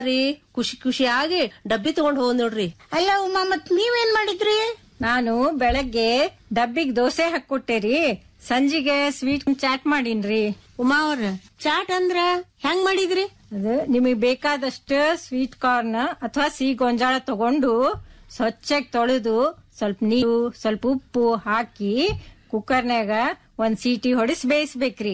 ರೀ ಖುಷಿ ಖುಷಿಯಾಗಿ ಡಬ್ಬಿ ತಗೊಂಡ್ ಹೋಗ್ ನೋಡ್ರಿ ಅಲ್ಲ ಉಮಾ ಮತ್ ನೀವೇನ್ ಮಾಡಿದ್ರಿ ನಾನು ಬೆಳಗ್ಗೆ ಡಬ್ಬಿಗ್ ದೋಸೆ ಹಾಕೊಟ್ಟೇರಿ ಸಂಜಿಗೆ ಸ್ವೀಟ್ ಚಾಟ್ ಮಾಡೀನ್ರಿ ಉಮಾ ಅವ್ರ ಚಾಟ್ ಅಂದ್ರ ಹೆಂಗ್ ಮಾಡಿದ್ರಿ ಅದು ನಿಮಗೆ ಬೇಕಾದಷ್ಟು ಸ್ವೀಟ್ ಕಾರ್ನ್ ಅಥವಾ ಸಿಹಿ ಗೊಂಜಾಳ ತಗೊಂಡು ಸ್ವಚ್ಛಗ್ ತೊಳೆದು ಸ್ವಲ್ಪ ನೀರು ಸ್ವಲ್ಪ ಉಪ್ಪು ಹಾಕಿ ಕುಕ್ಕರ್ನ್ಯಾಗ ಒಂದ್ ಸೀಟಿ ಹೊಡಿಸಿ ಬೇಯಿಸ್ಬೇಕ್ರಿ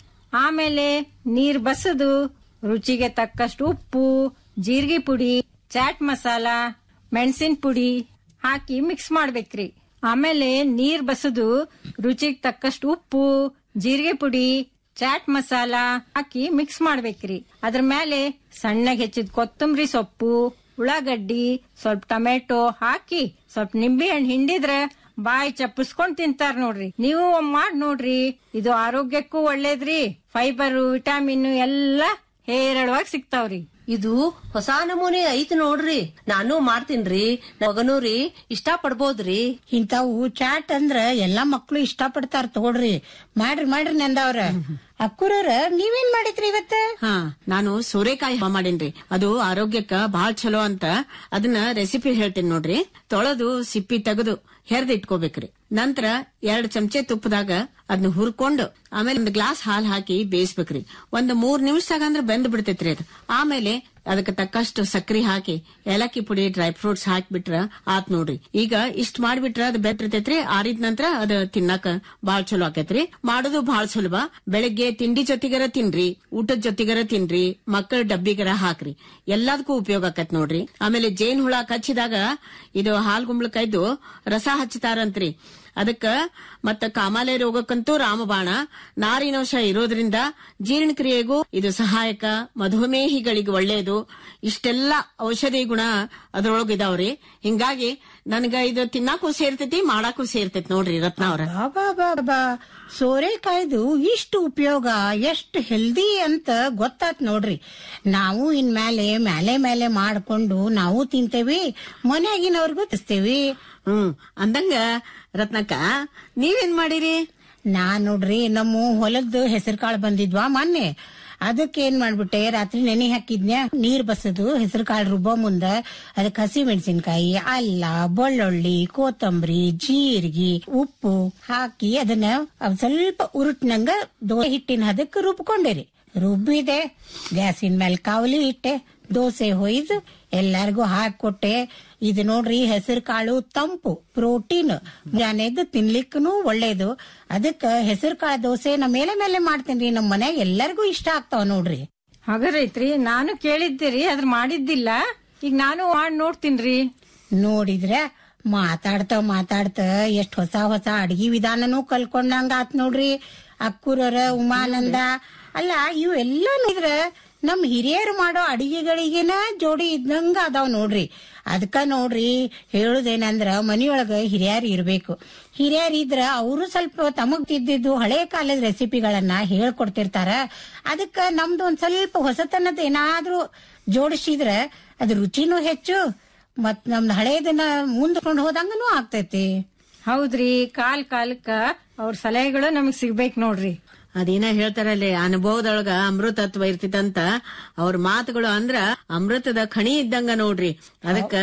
ಆಮೇಲೆ ನೀರ್ ಬಸದು ರುಚಿಗೆ ತಕ್ಕಷ್ಟು ಉಪ್ಪು ಜೀರಿಗೆ ಪುಡಿ ಚಾಟ್ ಮಸಾಲ ಮೆಣಸಿನ ಪುಡಿ ಹಾಕಿ ಮಿಕ್ಸ್ ಮಾಡ್ಬೇಕ್ರಿ ಆಮೇಲೆ ನೀರ್ ಬಸದು ರುಚಿಗೆ ತಕ್ಕಷ್ಟು ಉಪ್ಪು ಜೀರಿಗೆ ಪುಡಿ ಚಾಟ್ ಮಸಾಲ ಹಾಕಿ ಮಿಕ್ಸ್ ಮಾಡ್ಬೇಕ್ರಿ ಅದ್ರ ಮೇಲೆ ಸಣ್ಣಗೆ ಹೆಚ್ಚಿದ ಕೊತ್ತಂಬರಿ ಸೊಪ್ಪು ಉಳ್ಳಾಗಡ್ಡಿ ಸ್ವಲ್ಪ ಟೊಮೆಟೊ ಹಾಕಿ ಸ್ವಲ್ಪ ನಿಂಬೆ ಹಣ್ಣು ಹಿಂಡಿದ್ರೆ ಬಾಯಿ ಚಪ್ಪಿಸ್ಕೊಂಡ್ ತಿಂತಾರ ನೋಡ್ರಿ ನೀವು ಒಮ್ಮೆ ಮಾಡ್ ನೋಡ್ರಿ ಇದು ಆರೋಗ್ಯಕ್ಕೂ ಒಳ್ಳೇದ್ರಿ ಫೈಬರ್ ವಿಟಾಮಿನ್ ಎಲ್ಲ ಹೇರಳವಾಗಿ ಸಿಗ್ತಾವ್ರಿ ಇದು ಹೊಸ ನಮೂನೆ ಐತಿ ನೋಡ್ರಿ ನಾನು ಮಾಡ್ತೀನ್ರಿ ನನ್ ಮಗನೂ ರೀ ಇಷ್ಟ ಪಡ್ಬೋದ್ರಿ ಇಂತಾವು ಚಾಟ್ ಅಂದ್ರ ಎಲ್ಲಾ ಮಕ್ಳು ಇಷ್ಟ ಪಡ್ತಾರ ತಗೊಳ್ರಿ ಮಾಡ್ರಿ ಮಾಡ್ರಿ ನಂದವ್ರ ಅಕ್ಕುರವ್ರ ನೀವೇನ್ ಮಾಡಿದ್ರಿ ಇವತ್ತ ಹಾ ನಾನು ಸೋರೆಕಾಯಿ ಹಬ್ಬ ಮಾಡೇನ್ರಿ ಅದು ಆರೋಗ್ಯಕ್ಕ ಬಹಳ ಚಲೋ ಅಂತ ಅದನ್ನ ರೆಸಿಪಿ ಹೇಳ್ತೀನಿ ನೋಡ್ರಿ ತೊಳೆದು ಸಿಪ್ಪಿ ತೆಗೆದು ಹೆರ್ದ್ ಇಟ್ಕೋಬೇಕ್ರಿ ನಂತರ ಎರಡ್ ಚಮಚೆ ತುಪ್ಪದಾಗ ಅದನ್ನ ಹುರ್ಕೊಂಡು ಆಮೇಲೆ ಒಂದ್ ಗ್ಲಾಸ್ ಹಾಲ್ ಹಾಕಿ ಬೇಯಿಸ್ಬೇಕ್ರಿ ಒಂದ್ ಮೂರ್ ನಿಮಿಷದಾಗ ಅಂದ್ರ ಬೆಂದ್ ಬಿಡ್ತೈತ್ರಿ ಅದು ಆಮೇಲೆ ಅದಕ್ಕೆ ತಕ್ಕಷ್ಟು ಸಕ್ರಿ ಹಾಕಿ ಏಲಕ್ಕಿ ಪುಡಿ ಡ್ರೈ ಫ್ರೂಟ್ಸ್ ಹಾಕ್ಬಿಟ್ರ ಆತ್ ನೋಡ್ರಿ ಈಗ ಇಷ್ಟ ಮಾಡ್ಬಿಟ್ರ ಅದು ಬೆಟ್ಟಿರ್ತೈತ್ರಿ ಆರಿದ ನಂತರ ಅದ ತಿನ್ನಕ ಬಾಳ್ ಚಲೋ ಆಕೈತ್ರಿ ಮಾಡೋದು ಬಾಳ್ ಸುಲಭ ಬೆಳಗ್ಗೆ ತಿಂಡಿ ಜೊತೆಗರ ತಿನ್ರಿ ಊಟದ ಜೊತೆಗರ ತಿನ್ರಿ ಮಕ್ಕಳ ಡಬ್ಬಿಗರ ಹಾಕ್ರಿ ಎಲ್ಲದಕ್ಕೂ ಉಪಯೋಗ ಆಕತ್ ನೋಡ್ರಿ ಆಮೇಲೆ ಜೇನ್ ಹುಳ ಕಚ್ಚಿದಾಗ ಇದು ಹಾಲ್ ಗುಂಬಳಕಾಯ್ದು ರಸ ಹಚ್ಚತಾರಂತ್ರಿ ಅದಕ್ಕ ಮತ್ತ ಕಾಮಾಲೆ ರೋಗಕ್ಕಂತೂ ರಾಮಬಾಣ ನಾರಿನಂಶ ಇರೋದ್ರಿಂದ ಜೀರ್ಣಕ್ರಿಯೆಗೂ ಇದು ಸಹಾಯಕ ಮಧುಮೇಹಿಗಳಿಗೆ ಒಳ್ಳೆಯದು ಇಷ್ಟೆಲ್ಲ ಔಷಧಿ ಗುಣ ಅದ್ರೊಳಗ ಇದಾವ್ರಿ ಹಿಂಗಾಗಿ ನನ್ಗ ಇದು ತಿನ್ನಾಕೂ ಸೇರ್ತೈತಿ ಮಾಡಾಕೂ ಸೇರ್ತೈತಿ ನೋಡ್ರಿ ರತ್ನ ಅವ್ರ ಬಾಬಾ ಬಾಬಾ ಸೋರೆಕಾಯ್ದು ಇಷ್ಟು ಉಪಯೋಗ ಎಷ್ಟು ಹೆಲ್ದಿ ಅಂತ ಗೊತ್ತಾತ್ ನೋಡ್ರಿ ನಾವು ಇನ್ಮೇಲೆ ಮೇಲೆ ಮೇಲೆ ಮಾಡ್ಕೊಂಡು ನಾವು ತಿಂತೇವಿ ಮನೆಯಾಗಿನವ್ರಿಗೂ ತಿಸ್ತೇವಿ ಹ್ಮ್ ಅಂದಂಗ ರತ್ನಕ್ಕ ನೀವೇನ್ ಮಾಡಿರಿ ನಾ ನೋಡ್ರಿ ನಮ್ಮ ಹೊಲದ ಹೆಸರು ಕಾಳು ಬಂದಿದ್ವಾ ಮೊನ್ನೆ ಅದಕ್ಕೆ ಏನ್ ಮಾಡ್ಬಿಟ್ಟೆ ರಾತ್ರಿ ನೆನೆ ಹಾಕಿದ್ನ್ಯಾ ನೀರ್ ಬಸದು ಹೆಸರು ಕಾಳು ರುಬ್ಬೋ ಮುಂದ ಅದಕ್ಕೆ ಹಸಿ ಮೆಣಸಿನ್ಕಾಯಿ ಅಲ್ಲ ಬೆಳ್ಳುಳ್ಳಿ ಕೊತ್ತಂಬರಿ ಜೀರಿಗೆ ಉಪ್ಪು ಹಾಕಿ ಅದನ್ನ ಅದ್ ಸ್ವಲ್ಪ ಉರುಟ್ನಂಗ ದೋಸೆ ಹಿಟ್ಟಿನ ಹದಕ್ಕೆ ರುಬ್ಕೊಂಡಿರಿ ರುಬ್ಬಿದೆ ಗ್ಯಾಸಿನ ಮೇಲೆ ಕಾವಲಿ ಇಟ್ಟೆ ದೋಸೆ ಹೊಯ್ದು ಎಲ್ಲಾರ್ಗೂ ಹಾಕೊಟ್ಟೆ ಇದು ನೋಡ್ರಿ ಹೆಸರು ಕಾಳು ತಂಪು ಪ್ರೋಟೀನ್ ಜಾನೆದ್ದು ತಿನ್ಲಿಕ್ಕೂ ಒಳ್ಳೇದು ಅದಕ್ಕ ಹೆಸರು ಕಾಳು ದೋಸೆ ನಾ ಮೇಲೆ ಮೇಲೆ ಮಾಡ್ತೇನ್ರಿ ನಮ್ ಮನ್ಯಾಗ ಎಲ್ಲರಿಗೂ ಇಷ್ಟ ಆಗ್ತಾವ ನೋಡ್ರಿ ಹಾಗಾರೈತ್ರಿ ನಾನು ಕೇಳಿದ್ದೀರಿ ಅದ್ರ ಮಾಡಿದ್ದಿಲ್ಲ ಈಗ ನಾನು ಮಾಡಿ ನೋಡ್ತೀನ್ರಿ ನೋಡಿದ್ರೆ ಮಾತಾಡ್ತಾ ಮಾತಾಡ್ತಾ ಎಷ್ಟ್ ಹೊಸ ಹೊಸ ಅಡ್ಗಿ ವಿಧಾನನೂ ಕಲ್ಕೊಂಡಂಗ ಆತ್ ನೋಡ್ರಿ ಅಕ್ಕೂರರ ಉಮಾನಂದ ಅಲ್ಲ ಇವೆಲ್ಲ ನೋಡಿದ್ರ ನಮ್ ಹಿರಿಯರು ಮಾಡೋ ಅಡಿಗೆಗಳಿಗೆನ ಜೋಡಿ ಇದ್ದಂಗ ಅದಾವ್ ನೋಡ್ರಿ ಅದಕ್ಕ ನೋಡ್ರಿ ಹೇಳುದೇನಂದ್ರ ಮನಿಯೊಳಗ ಹಿರಿಯರ್ ಇರ್ಬೇಕು ಹಿರಿಯರ್ ಇದ್ರ ಅವರು ಸ್ವಲ್ಪ ತಮಗ್ ತಿದ್ದಿದ್ದು ಹಳೆ ಕಾಲದ ರೆಸಿಪಿಗಳನ್ನ ಹೇಳ್ಕೊಡ್ತಿರ್ತಾರ ಅದಕ್ಕ ನಮ್ದು ಒಂದ್ ಸ್ವಲ್ಪ ಹೊಸತನದ ಏನಾದ್ರೂ ಜೋಡಿಸಿದ್ರ ಅದ್ ರುಚಿನೂ ಹೆಚ್ಚು ಮತ್ ನಮ್ದು ಹಳೇದನ್ನ ಮುಂದ್ಕೊಂಡು ಹೋದಂಗನೂ ಆಗ್ತೈತಿ ಹೌದ್ರಿ ಕಾಲ್ ಕಾಲಕ್ಕ ಅವ್ರ ಸಲಹೆಗಳು ನಮಗ್ ಸಿಗ್ಬೇಕ್ ನೋಡ್ರಿ ಅದೇನ ಹೇಳ್ತಾರಲ್ಲೇ ಅನುಭವದೊಳಗ ಅಮೃತತ್ವ ಇರ್ತಿತ್ತಂತ ಅವ್ರ ಮಾತುಗಳು ಅಂದ್ರ ಅಮೃತದ ಖಣಿ ಇದ್ದಂಗ ನೋಡ್ರಿ ಅದಕ್ಕ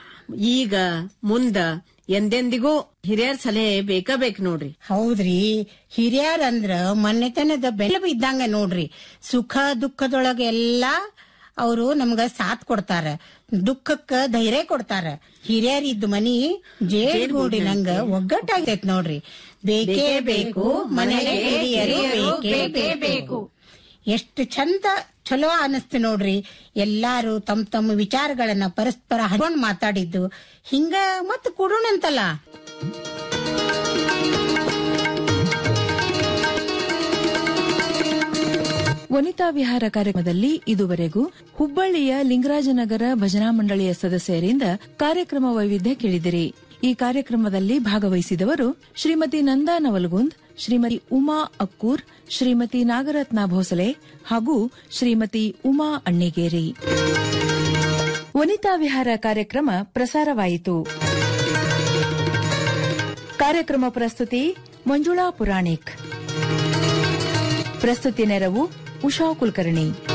ಈಗ ಮುಂದ ಎಂದೆಂದಿಗೂ ಹಿರಿಯರ್ ಸಲಹೆ ಬೇಕ ಬೇಕ್ ನೋಡ್ರಿ ಹೌದ್ರಿ ಹಿರಿಯರ್ ಅಂದ್ರ ಮನೆತನದ ಬೆಲೆ ಇದ್ದಂಗ ನೋಡ್ರಿ ಸುಖ ದುಃಖದೊಳಗ ಎಲ್ಲಾ ಅವರು ನಮ್ಗ ಸಾಥ್ ಕೊಡ್ತಾರ ದುಃಖಕ್ಕ ಧೈರ್ಯ ಕೊಡ್ತಾರ ಹಿರಿಯರ್ ಇದ್ದ ಮನಿ ಜೇಡ್ಗೂಡಿನಂಗ ಒಗ್ಗಟ್ಟಾಗೈತ್ ನೋಡ್ರಿ ಬೇಕೇ ಬೇಕು ಮನೆಗೆ ಹಿರಿಯರು ಬೇಕೇ ಬೇಕು ಎಷ್ಟು ಚಂದ ಚಲೋ ಅನಿಸ್ತು ನೋಡ್ರಿ ಎಲ್ಲಾರು ತಮ್ಮ ತಮ್ಮ ವಿಚಾರಗಳನ್ನ ಪರಸ್ಪರ ಹಂಚ್ಕೊಂಡ್ ಮಾತಾಡಿದ್ದು ಹಿಂಗ ಮತ್ ಕೊಡೋಣಂತಲ್ಲ ವನಿತಾ ವಿಹಾರ ಕಾರ್ಯಕ್ರಮದಲ್ಲಿ ಇದುವರೆಗೂ ಹುಬ್ಬಳ್ಳಿಯ ಲಿಂಗರಾಜನಗರ ಭಜನಾ ಮಂಡಳಿಯ ಸದಸ್ಯರಿಂದ ಕಾರ್ಯಕ್ರಮ ವೈವಿಧ್ಯ ಕೇಳಿದಿರಿ ಈ ಕಾರ್ಯಕ್ರಮದಲ್ಲಿ ಭಾಗವಹಿಸಿದವರು ಶ್ರೀಮತಿ ನಂದಾ ನವಲ್ಗುಂದ್ ಶ್ರೀಮತಿ ಉಮಾ ಅಕ್ಕೂರ್ ಶ್ರೀಮತಿ ನಾಗರತ್ನ ಭೋಸಲೆ ಹಾಗೂ ಶ್ರೀಮತಿ ಉಮಾ ಅಣ್ಣಿಗೇರಿ ವನಿತಾ ವಿಹಾರ ಕಾರ್ಯಕ್ರಮ ಪ್ರಸಾರವಾಯಿತು ಕಾರ್ಯಕ್ರಮ ಪ್ರಸ್ತುತಿ ಮಂಜುಳಾ ಪುರಾಣಿಕ್ ಪ್ರಸ್ತುತಿ ನೆರವು ಉಷಾ ಕುಲಕರ್ಣಿ